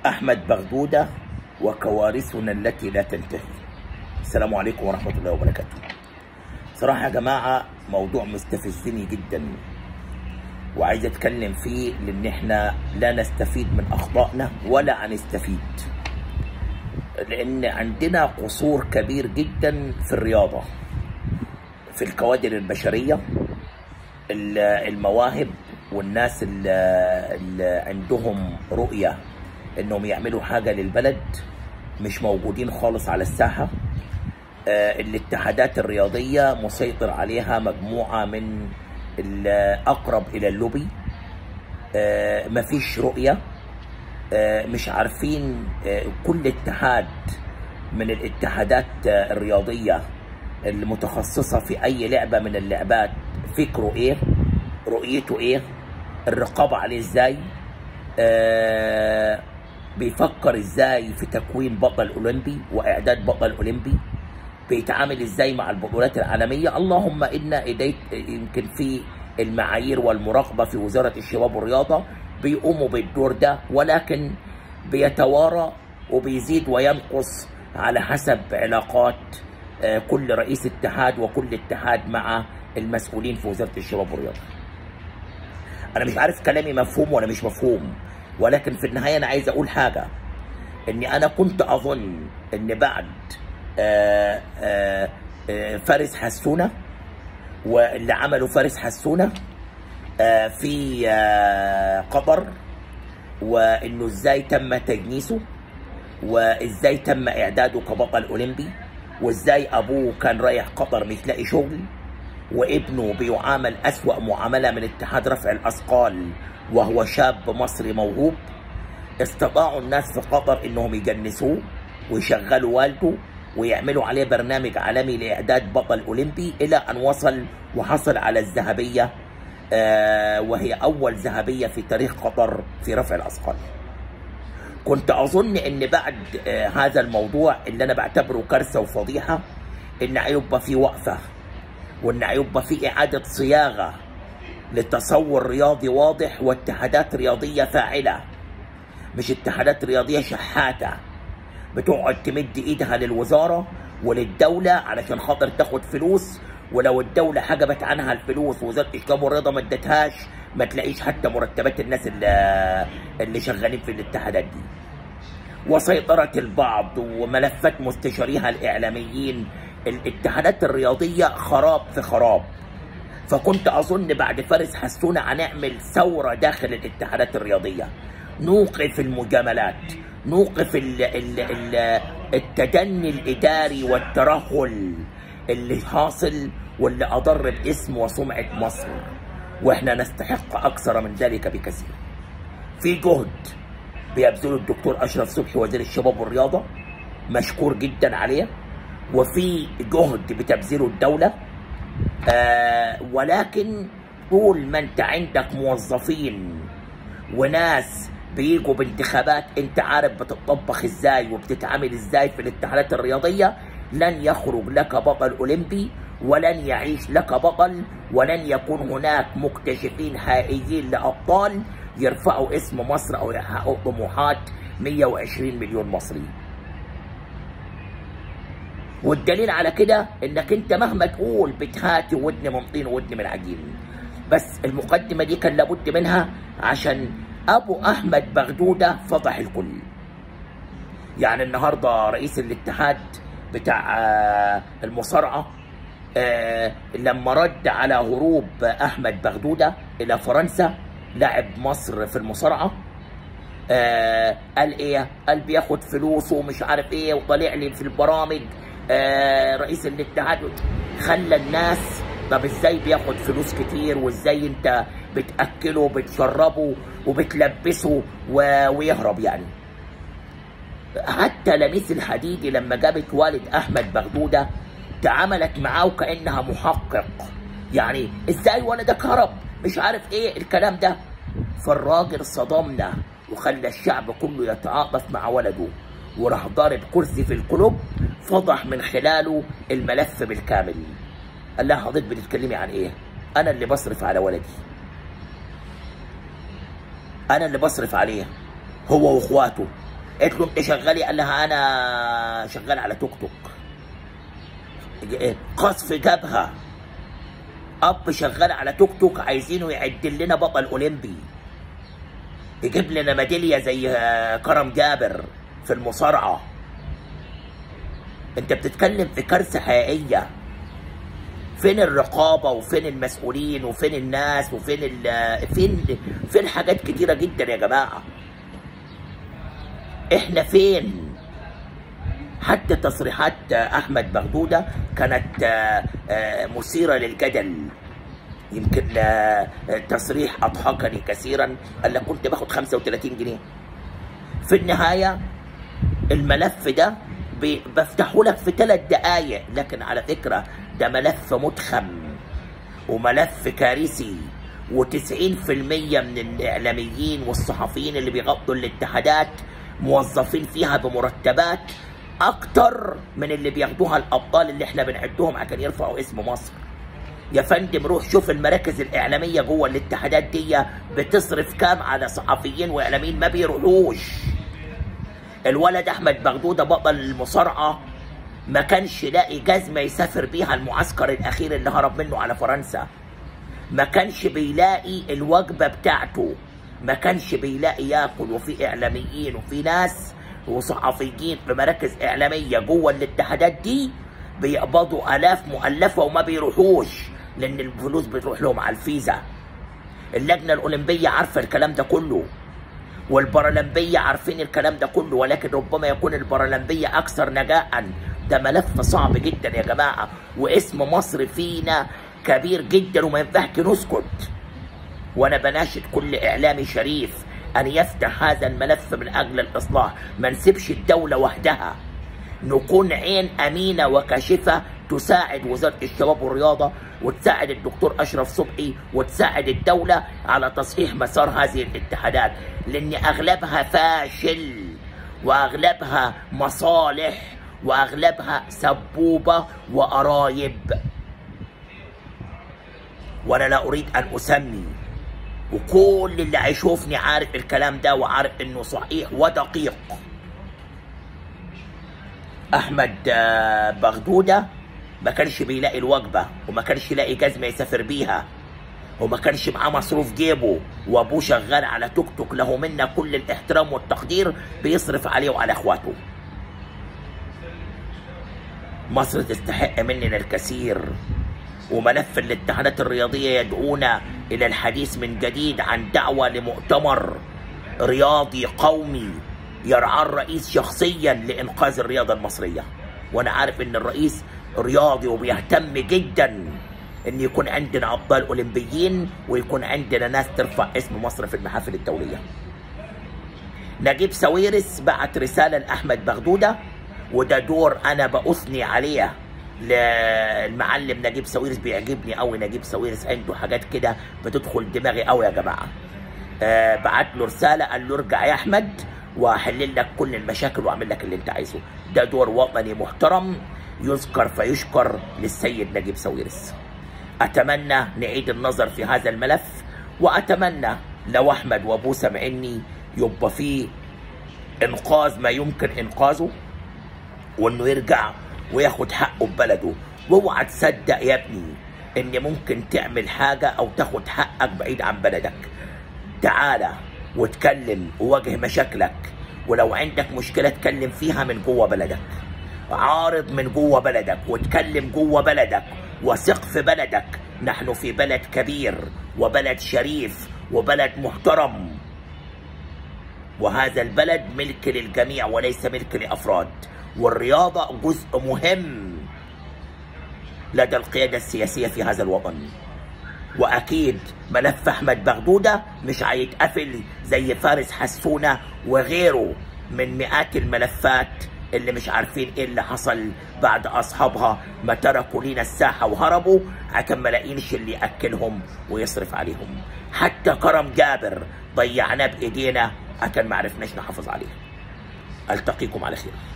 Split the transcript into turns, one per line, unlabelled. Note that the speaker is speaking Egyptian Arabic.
أحمد بغدودة وكوارثنا التي لا تنتهي السلام عليكم ورحمة الله وبركاته صراحة يا جماعة موضوع مستفزني جدا وعايز اتكلم فيه لان احنا لا نستفيد من اخطائنا ولا هنستفيد لان عندنا قصور كبير جدا في الرياضة في الكوادر البشرية ال- المواهب والناس اللي اللي عندهم رؤية انهم يعملوا حاجة للبلد مش موجودين خالص على الساحة آه، الاتحادات الرياضية مسيطر عليها مجموعة من الأقرب إلى اللوبي آه، مفيش رؤية آه، مش عارفين آه، كل اتحاد من الاتحادات آه، الرياضية المتخصصة في أي لعبة من اللعبات فكره إيه رؤيته إيه الرقابة عليه إزاي آه، بيفكر إزاي في تكوين بطل أولمبي وإعداد بطل أولمبي بيتعامل ازاي مع البطولات العالميه اللهم ان ايديت يمكن في المعايير والمراقبه في وزاره الشباب والرياضه بيقوموا بالدور ده ولكن بيتوارى وبيزيد وينقص على حسب علاقات آه، كل رئيس اتحاد وكل اتحاد مع المسؤولين في وزاره الشباب والرياضه. انا مش عارف كلامي مفهوم ولا مش مفهوم ولكن في النهايه انا عايز اقول حاجه اني انا كنت اظن ان بعد آه، آه، آه، فارس حسونه واللي عملوا فارس حسونه آه، في آه، قطر وانه ازاي تم تجنيسه وازاي تم اعداده كبطل اولمبي وازاي ابوه كان رايح قطر مش لاقي شغل وابنه بيعامل اسوأ معامله من اتحاد رفع الاثقال وهو شاب مصري موهوب استطاعوا الناس في قطر انهم يجنسوه ويشغلوا والده ويعملوا عليه برنامج عالمي لاعداد بطل اولمبي الى ان وصل وحصل على الذهبيه آه، وهي اول ذهبيه في تاريخ قطر في رفع الاثقال. كنت اظن ان بعد آه، هذا الموضوع اللي انا بعتبره كارثه وفضيحه ان هيبقى في وقفه وان هيبقى في اعاده صياغه لتصور رياضي واضح واتحادات رياضيه فاعله مش اتحادات رياضيه شحاته بتقعد تمد ايدها للوزاره وللدوله علشان خاطر تاخد فلوس ولو الدوله حجبت عنها الفلوس ووزاره الشباب والرياضه ما ادتهاش ما تلاقيش حتى مرتبات الناس اللي, اللي شغالين في الاتحادات دي وسيطرة البعض وملفات مستشاريها الإعلاميين الاتحادات الرياضية خراب في خراب فكنت أظن بعد فارس حسونة هنعمل ثورة داخل الاتحادات الرياضية نوقف المجاملات نوقف ال ال ال التدني الإداري والترهل اللي حاصل واللي أضر باسم وسمعة مصر وإحنا نستحق أكثر من ذلك بكثير في جهد بيبذله الدكتور اشرف صبحي وزير الشباب والرياضه مشكور جدا عليه وفي جهد بتبذله الدوله آه ولكن طول ما انت عندك موظفين وناس بيجوا بانتخابات انت عارف بتطبخ ازاي وبتتعامل ازاي في الاتحادات الرياضيه لن يخرج لك بطل اولمبي ولن يعيش لك بطل ولن يكون هناك مكتشفين حقيقيين لابطال يرفعوا اسم مصر او يحققوا طموحات 120 مليون مصري والدليل على كده انك انت مهما تقول بتهاتي ودن من طين ودن من عجين بس المقدمه دي كان لابد منها عشان ابو احمد بغدوده فضح الكل يعني النهارده رئيس الاتحاد بتاع آه، المصارعه آه، لما رد على هروب احمد بغدوده الى فرنسا لاعب مصر في المصارعه آه قال ايه قال بياخد فلوس ومش عارف ايه وطالع لي في البرامج آه رئيس الاتحاد خلى الناس طب ازاي بياخد فلوس كتير وازاي انت بتاكله وبتشربه وبتلبسه و... ويهرب يعني حتى لميس الحديدي لما جابت والد احمد بغدوده تعاملت معاه كانها محقق يعني ازاي ولدك هرب مش عارف ايه الكلام ده فالراجل صدمنا وخلى الشعب كله يتعاطف مع ولده وراح ضارب كرسي في القلوب فضح من خلاله الملف بالكامل قال لها حضرتك بتتكلمي عن ايه انا اللي بصرف على ولدي انا اللي بصرف عليه هو واخواته قالت له انت شغال إيه؟ قال لها انا شغال على توك توك قصف جبهه اب شغال على توك توك عايزينه يعدل لنا بطل اولمبي يجيب لنا ميداليه زي آه، كرم جابر في المصارعه انت بتتكلم في كارثه حقيقيه فين الرقابه وفين المسؤولين وفين الناس وفين ال فين فين حاجات كتيره جدا يا جماعه احنا فين حتى تصريحات احمد بغدوده كانت آه، آه، مثيره للجدل يمكن آه، تصريح اضحكني كثيرا قال لك كنت باخد 35 جنيه في النهايه الملف ده ب- بفتحه لك في ثلاث دقايق لكن على فكره ده ملف متخم وملف كارثي و90% من الاعلاميين والصحفيين اللي بيغطوا الاتحادات موظفين فيها بمرتبات اكتر من اللي بياخدوها الابطال اللي احنا بنعدهم عشان يرفعوا اسم مصر يا فندم روح شوف المراكز الاعلاميه جوه الاتحادات دي بتصرف كام على صحفيين واعلاميين ما بيروحوش الولد احمد بغدوده بطل المصارعه ما كانش لاقي جزمه يسافر بيها المعسكر الاخير اللي هرب منه على فرنسا ما كانش بيلاقي الوجبه بتاعته ما كانش بيلاقي ياكل وفي اعلاميين وفي ناس وصحفيين في مراكز اعلاميه جوه الاتحادات دي بيقبضوا الاف مؤلفه وما بيروحوش لان الفلوس بتروح لهم على الفيزا اللجنه الاولمبيه عارفه الكلام ده كله والبارالمبيه عارفين الكلام ده كله ولكن ربما يكون البارالمبيه اكثر نجاحا ده ملف صعب جدا يا جماعه واسم مصر فينا كبير جدا وما ينفعش نسكت وانا بناشد كل اعلامي شريف ان يفتح هذا الملف من اجل الاصلاح ما نسيبش الدوله وحدها نكون عين امينه وكاشفه تساعد وزاره الشباب والرياضه وتساعد الدكتور اشرف صبحي وتساعد الدوله على تصحيح مسار هذه الاتحادات لان اغلبها فاشل واغلبها مصالح واغلبها سبوبه وقرايب وانا لا اريد ان اسمي وكل اللي هيشوفني عارف الكلام ده وعارف انه صحيح ودقيق احمد آه، بغدوده ما كانش بيلاقي الوجبه وما كانش يلاقي جزمه يسافر بيها وما كانش معاه مصروف جيبه وابوه شغال على توك توك له منا كل الاحترام والتقدير بيصرف عليه وعلى اخواته مصر تستحق مننا الكثير وملف الاتحادات الرياضية يدعونا إلى الحديث من جديد عن دعوة لمؤتمر رياضي قومي يرعاه الرئيس شخصيا لإنقاذ الرياضة المصرية وأنا عارف إن الرئيس رياضي وبيهتم جدا إن يكون عندنا أبطال أولمبيين ويكون عندنا ناس ترفع اسم مصر في المحافل الدولية نجيب ساويرس بعت رسالة لأحمد بغدودة وده دور أنا بأثني عليه للمعلم نجيب ساويرس بيعجبني قوي نجيب ساويرس عنده حاجات كده بتدخل دماغي قوي يا جماعة آه بعت له رسالة قال له ارجع يا أحمد وهحل لك كل المشاكل واعمل لك اللي انت عايزه ده دور وطني محترم يذكر فيشكر للسيد نجيب ساويرس اتمنى نعيد النظر في هذا الملف واتمنى لو احمد وابوه سامعني يبقى فيه انقاذ ما يمكن انقاذه وانه يرجع وياخد حقه ببلده واوعى تصدق يا ابني ان ممكن تعمل حاجه او تاخد حقك بعيد عن بلدك تعالى واتكلم وواجه مشاكلك ولو عندك مشكله اتكلم فيها من جوه بلدك عارض من جوه بلدك واتكلم جوه بلدك وثق في بلدك نحن في بلد كبير وبلد شريف وبلد محترم وهذا البلد ملك للجميع وليس ملك لافراد والرياضه جزء مهم لدى القياده السياسيه في هذا الوطن واكيد ملف احمد بغدوده مش هيتقفل زي فارس حسونه وغيره من مئات الملفات اللي مش عارفين ايه اللي حصل بعد اصحابها ما تركوا لينا الساحه وهربوا عشان ما لاقينش اللي ياكلهم ويصرف عليهم حتى كرم جابر ضيعناه بايدينا عشان ما عرفناش نحافظ عليه التقيكم على خير